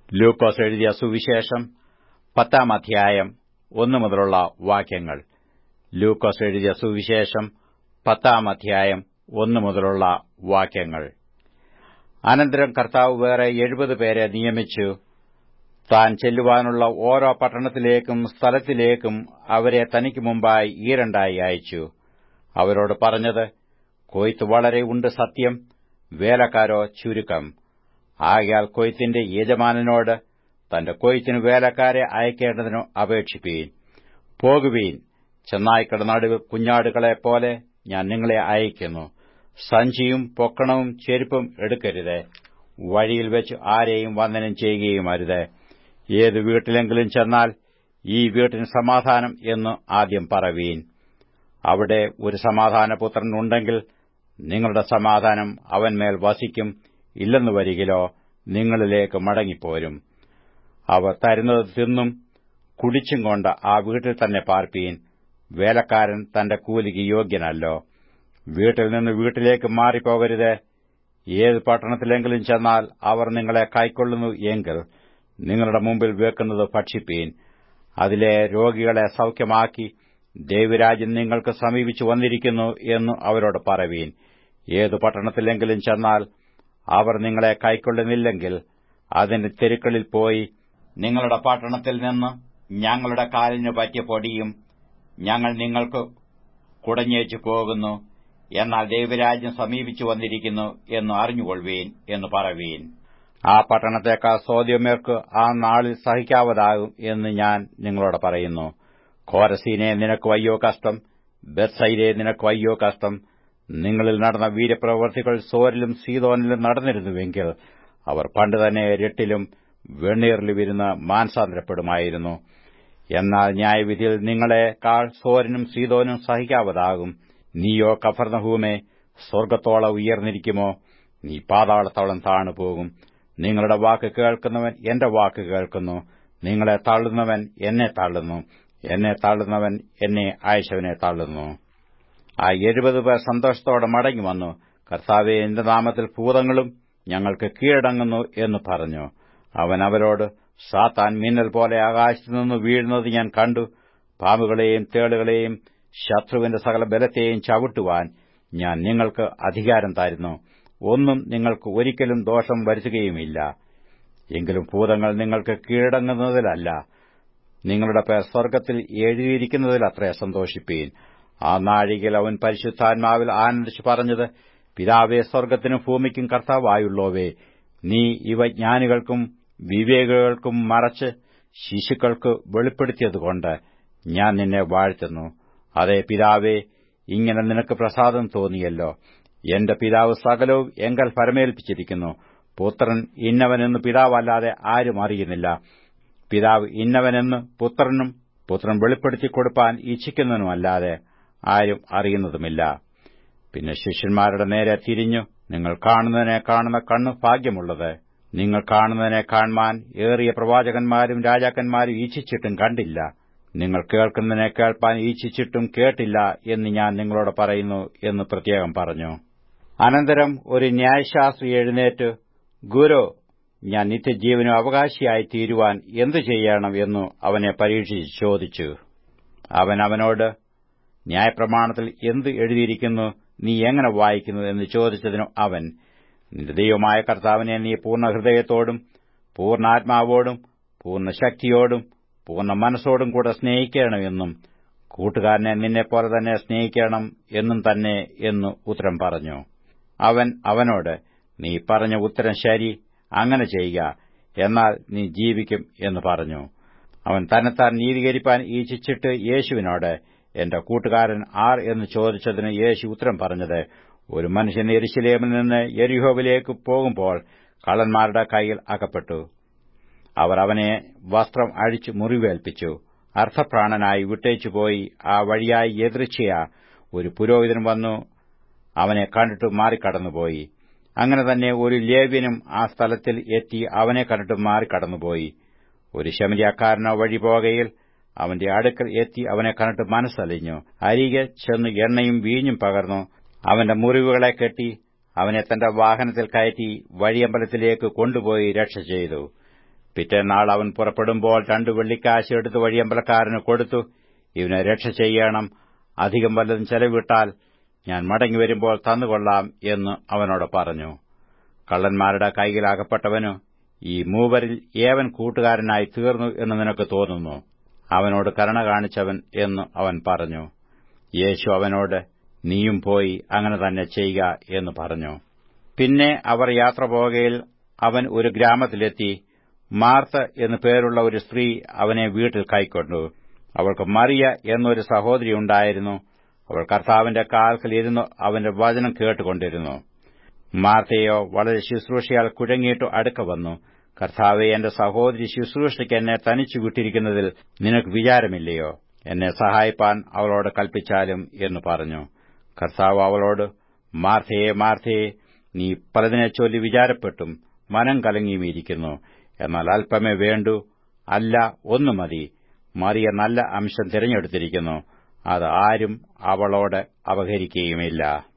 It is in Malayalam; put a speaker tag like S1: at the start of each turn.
S1: ലൂക്കോസ് എഴുതിയ സുവിശേഷം പത്താം അധ്യായം ഒന്നു മുതലുള്ള വാക്യങ്ങൾ ലൂക്കോസ് എഴുതിയ സുവിശേഷം പത്താം അധ്യായം ഒന്നു മുതലുള്ള വാക്യങ്ങൾ അനന്തരം കർത്താവ് വേറെ എഴുപത് പേരെ നിയമിച്ചു താൻ ചെല്ലുവാനുള്ള ഓരോ പട്ടണത്തിലേക്കും സ്ഥലത്തിലേക്കും അവരെ തനിക്ക് മുമ്പായി ഈരണ്ടായി അയച്ചു അവരോട് പറഞ്ഞത് കൊയ്ത്ത് വളരെ ഉണ്ട് സത്യം വേലക്കാരോ ചുരുക്കം ആകയാൽ കൊയ്ത്തിന്റെ യജമാനനോട് തന്റെ കൊയ്ത്തിനു വേലക്കാരെ അയക്കേണ്ടതിനു അപേക്ഷിപ്പീൻ പോകുവീൻ ചെന്നായ്ക്കളുടെ നടുവ് കുഞ്ഞാടുകളെപ്പോലെ ഞാൻ നിങ്ങളെ അയക്കുന്നു സഞ്ചിയും പൊക്കണവും ചെരുപ്പും എടുക്കരുത് വഴിയിൽ വെച്ച് ആരെയും വന്ദനം ചെയ്യുകയും അരുത് ഏത് വീട്ടിലെങ്കിലും ചെന്നാൽ ഈ വീട്ടിന് സമാധാനം എന്ന് ആദ്യം പറവീൻ അവിടെ ഒരു സമാധാനപുത്രൻ ഉണ്ടെങ്കിൽ നിങ്ങളുടെ സമാധാനം അവന്മേൽ വസിക്കും ഇല്ലെന്നു വരികിലോ നിങ്ങളിലേക്ക് മടങ്ങിപ്പോരും അവർ തരുന്നത് തിന്നും കുടിച്ചും കൊണ്ട് ആ വീട്ടിൽ തന്നെ പാർപ്പീൻ വേലക്കാരൻ തന്റെ കൂലിക്ക് യോഗ്യനല്ലോ വീട്ടിൽ നിന്ന് വീട്ടിലേക്ക് മാറിപ്പോകരുത് ഏത് പട്ടണത്തിലെങ്കിലും ചെന്നാൽ അവർ നിങ്ങളെ കൈക്കൊള്ളുന്നു എങ്കിൽ നിങ്ങളുടെ മുമ്പിൽ വെക്കുന്നത് ഭക്ഷിപ്പീൻ അതിലെ രോഗികളെ സൌഖ്യമാക്കി ദൈവരാജ്യം നിങ്ങൾക്ക് സമീപിച്ചു വന്നിരിക്കുന്നു എന്ന് അവരോട് പറവീൻ ഏതു പട്ടണത്തിലെങ്കിലും ചെന്നാൽ അവർ നിങ്ങളെ കൈക്കൊള്ളുന്നില്ലെങ്കിൽ അതിന്റെ തെരുക്കളിൽ പോയി നിങ്ങളുടെ പട്ടണത്തിൽ നിന്ന് ഞങ്ങളുടെ കാലിന് പറ്റിയ പൊടിയും ഞങ്ങൾ നിങ്ങൾക്ക് കുടഞ്ഞേച്ചു പോകുന്നു എന്നാൽ ദൈവരാജ്യം സമീപിച്ചു വന്നിരിക്കുന്നു എന്ന് അറിഞ്ഞുകൊള്ളുവീൻ എന്ന് പറവീൻ ആ പട്ടണത്തേക്കാൾ സോദ്യമേർക്ക് ആ നാളിൽ സഹിക്കാവതാകും എന്ന് ഞാൻ നിങ്ങളോട് പറയുന്നു കോരസീനെ നിനക്ക് വയ്യോ കഷ്ടം ബെത്സൈരെ നിനക്ക് വയ്യോ കഷ്ടം നിങ്ങളിൽ നടന്ന വീരപ്രവർത്തികൾ സോരിലും സീതോനിലും നടന്നിരുന്നുവെങ്കിൽ അവർ പണ്ടുതന്നെ രട്ടിലും വെണ്ണീറിലും ഇരുന്ന് മാനസാന്തരപ്പെടുമായിരുന്നു എന്നാൽ ന്യായവിധിയിൽ നിങ്ങളെക്കാൾ സോരനും സീതോനും സഹിക്കാവതാകും നീയോ കഫർണഹൂമേ സ്വർഗത്തോളം ഉയർന്നിരിക്കുമോ നീ പാതാളത്തോളം താണുപോകും നിങ്ങളുടെ വാക്ക് കേൾക്കുന്നവൻ എന്റെ വാക്ക് കേൾക്കുന്നു നിങ്ങളെ തള്ളുന്നവൻ എന്നെ തള്ളുന്നു എന്നെ തള്ളുന്നവൻ എന്നെ അയച്ചവനെ തള്ളുന്നു ആ എഴുപത് പേർ സന്തോഷത്തോടെ മടങ്ങി വന്നു കർത്താവെ എന്റെ നാമത്തിൽ ഭൂതങ്ങളും ഞങ്ങൾക്ക് കീഴടങ്ങുന്നു എന്ന് പറഞ്ഞു അവൻ അവരോട് സാത്താൻ മിന്നൽ പോലെ ആകാശത്തുനിന്ന് വീഴുന്നത് ഞാൻ കണ്ടു പാമ്പുകളെയും തേളുകളെയും ശത്രുവിന്റെ സകല ബലത്തെയും ചവിട്ടുവാൻ ഞാൻ നിങ്ങൾക്ക് അധികാരം തരുന്നു ഒന്നും നിങ്ങൾക്ക് ഒരിക്കലും ദോഷം വരുത്തുകയുമില്ല എങ്കിലും ഭൂതങ്ങൾ നിങ്ങൾക്ക് കീഴടങ്ങുന്നതിലല്ല നിങ്ങളുടെ പേർ സ്വർഗ്ഗത്തിൽ എഴുതിയിരിക്കുന്നതിലത്രേ സന്തോഷിപ്പീൻ ആ നാഴികയിൽ അവൻ പരിശുദ്ധാത്മാവിൽ ആനന്ദിച്ചു പറഞ്ഞത് പിതാവേ സ്വർഗ്ഗത്തിനും ഭൂമിക്കും കർത്താവായുള്ളോവേ നീ ഇവ ജ്ഞാനികൾക്കും വിവേകികൾക്കും മറച്ച് ശിശുക്കൾക്ക് വെളിപ്പെടുത്തിയതുകൊണ്ട് ഞാൻ നിന്നെ വാഴ്ത്തുന്നു അതെ പിതാവേ ഇങ്ങനെ നിനക്ക് പ്രസാദം തോന്നിയല്ലോ എന്റെ പിതാവ് സകലവും എങ്കൽ പരമേൽപ്പിച്ചിരിക്കുന്നു പുത്രൻ ഇന്നവനെന്ന് പിതാവല്ലാതെ ആരും അറിയുന്നില്ല പിതാവ് ഇന്നവനെന്ന് പുത്രനും പുത്രൻ വെളിപ്പെടുത്തി കൊടുപ്പാൻ ഇച്ഛിക്കുന്നതിനുമല്ലാതെ ആരും അറിയുന്നതുമില്ല പിന്നെ ശിഷ്യന്മാരുടെ നേരെ തിരിഞ്ഞു നിങ്ങൾ കാണുന്നതിനെ കാണുന്ന കണ്ണ് ഭാഗ്യമുള്ളത് നിങ്ങൾ കാണുന്നതിനെ കാണുവാൻ ഏറിയ പ്രവാചകന്മാരും രാജാക്കന്മാരും ഈച്ഛിച്ചിട്ടും കണ്ടില്ല നിങ്ങൾ കേൾക്കുന്നതിനെ കേൾപ്പാൻ ഈച്ഛിച്ചിട്ടും കേട്ടില്ല എന്ന് ഞാൻ നിങ്ങളോട് പറയുന്നു എന്ന് പ്രത്യേകം പറഞ്ഞു അനന്തരം ഒരു ന്യായശാസ്ത്രി എഴുന്നേറ്റ് ഗുരു ഞാൻ നിത്യജീവനും അവകാശിയായി തീരുവാൻ എന്തു ചെയ്യണം എന്നു അവനെ പരീക്ഷിച്ച് ചോദിച്ചു അവൻ അവനോട് ന്യായപ്രമാണത്തിൽ എന്ത് എഴുതിയിരിക്കുന്നു നീ എങ്ങനെ വായിക്കുന്നു എന്ന് ചോദിച്ചതിനു അവൻ നിന്റെ ദൈവമായ കർത്താവിനെ നീ പൂർണ്ണ ഹൃദയത്തോടും പൂർണ്ണാത്മാവോടും പൂർണ്ണ ശക്തിയോടും പൂർണ്ണ മനസ്സോടും കൂടെ സ്നേഹിക്കണമെന്നും കൂട്ടുകാരനെ നിന്നെപ്പോലെ തന്നെ സ്നേഹിക്കണം എന്നും തന്നെ എന്ന് ഉത്തരം പറഞ്ഞു അവൻ അവനോട് നീ പറഞ്ഞ ഉത്തരം ശരി അങ്ങനെ ചെയ്യുക എന്നാൽ നീ ജീവിക്കും എന്ന് പറഞ്ഞു അവൻ തന്നെത്താൻ നീതീകരിപ്പാൻ ഈച്ഛിച്ചിട്ട് യേശുവിനോട് എന്റെ കൂട്ടുകാരൻ ആർ എന്ന് ചോദിച്ചതിന് യേശു ഉത്തരം പറഞ്ഞത് ഒരു മനുഷ്യൻ എരിശിലേമിൽ നിന്ന് എരിഹോവിലേക്ക് പോകുമ്പോൾ കള്ളന്മാരുടെ കൈയിൽ അകപ്പെട്ടു അവർ അവനെ വസ്ത്രം അഴിച്ചു മുറിവേൽപ്പിച്ചു അർത്ഥപ്രാണനായി വിട്ടേച്ചുപോയി ആ വഴിയായി എതിർച്ചയ ഒരു പുരോഹിതൻ വന്നു അവനെ കണ്ടിട്ട് മാറിക്കടന്നുപോയി അങ്ങനെ തന്നെ ഒരു ലേവ്യനും ആ സ്ഥലത്തിൽ എത്തി അവനെ കണ്ടിട്ട് മാറിക്കടന്നുപോയി ഒരു ശമരിയാക്കാരനോ വഴി പോകയിൽ അവന്റെ അടുക്കൽ എത്തി അവനെ കണ്ടിട്ട് മനസ്സലിഞ്ഞു അരികെ ചെന്ന് എണ്ണയും വീഞ്ഞും പകർന്നു അവന്റെ മുറിവുകളെ കെട്ടി അവനെ തന്റെ വാഹനത്തിൽ കയറ്റി വഴിയമ്പലത്തിലേക്ക് കൊണ്ടുപോയി രക്ഷ ചെയ്തു പിറ്റേന്നാൾ അവൻ പുറപ്പെടുമ്പോൾ രണ്ടു വെള്ളിക്കാശ് എടുത്ത് വഴിയമ്പലക്കാരന് കൊടുത്തു ഇവനെ രക്ഷ ചെയ്യണം അധികം വല്ലതും ചെലവിട്ടാൽ ഞാൻ മടങ്ങി വരുമ്പോൾ തന്നുകൊള്ളാം എന്ന് അവനോട് പറഞ്ഞു കള്ളന്മാരുടെ കൈയിൽ അകപ്പെട്ടവനു ഈ മൂവരിൽ ഏവൻ കൂട്ടുകാരനായി തീർന്നു എന്ന് നിനക്ക് തോന്നുന്നു അവനോട് കരുണ കാണിച്ചവൻ എന്ന് അവൻ പറഞ്ഞു യേശു അവനോട് നീയും പോയി അങ്ങനെ തന്നെ ചെയ്യുക എന്ന് പറഞ്ഞു പിന്നെ അവർ യാത്ര പോകയിൽ അവൻ ഒരു ഗ്രാമത്തിലെത്തി മാർത്ത് എന്നു പേരുള്ള ഒരു സ്ത്രീ അവനെ വീട്ടിൽ കൈക്കൊണ്ടു അവൾക്ക് മറിയ എന്നൊരു സഹോദരി ഉണ്ടായിരുന്നു അവൾ കർത്താവിന്റെ കാൽക്കൽ ഇരുന്നു അവന്റെ വചനം കേട്ടുകൊണ്ടിരുന്നു മാർത്തയോ വളരെ ശുശ്രൂഷയാൽ കുഴങ്ങിയിട്ടു അടുക്ക വന്നു കർത്താവെ എന്റെ സഹോദരി ശുശ്രൂഷയ്ക്ക് എന്നെ തനിച്ചു വിട്ടിരിക്കുന്നതിൽ നിനക്ക് വിചാരമില്ലയോ എന്നെ സഹായിപ്പാൻ അവളോട് കൽപ്പിച്ചാലും എന്ന് പറഞ്ഞു കർത്താവ് അവളോട് മാർത്തയെ മാർത്തയെ നീ പലതിനെ ചൊല്ലി വിചാരപ്പെട്ടും മനം കലങ്ങിയുമിരിക്കുന്നു എന്നാൽ അല്പമേ വേണ്ടു അല്ല ഒന്നു മതി മറിയ നല്ല അംശം തിരഞ്ഞെടുത്തിരിക്കുന്നു അത് ആരും അവളോട് അപഹരിക്കുകയുമില്ല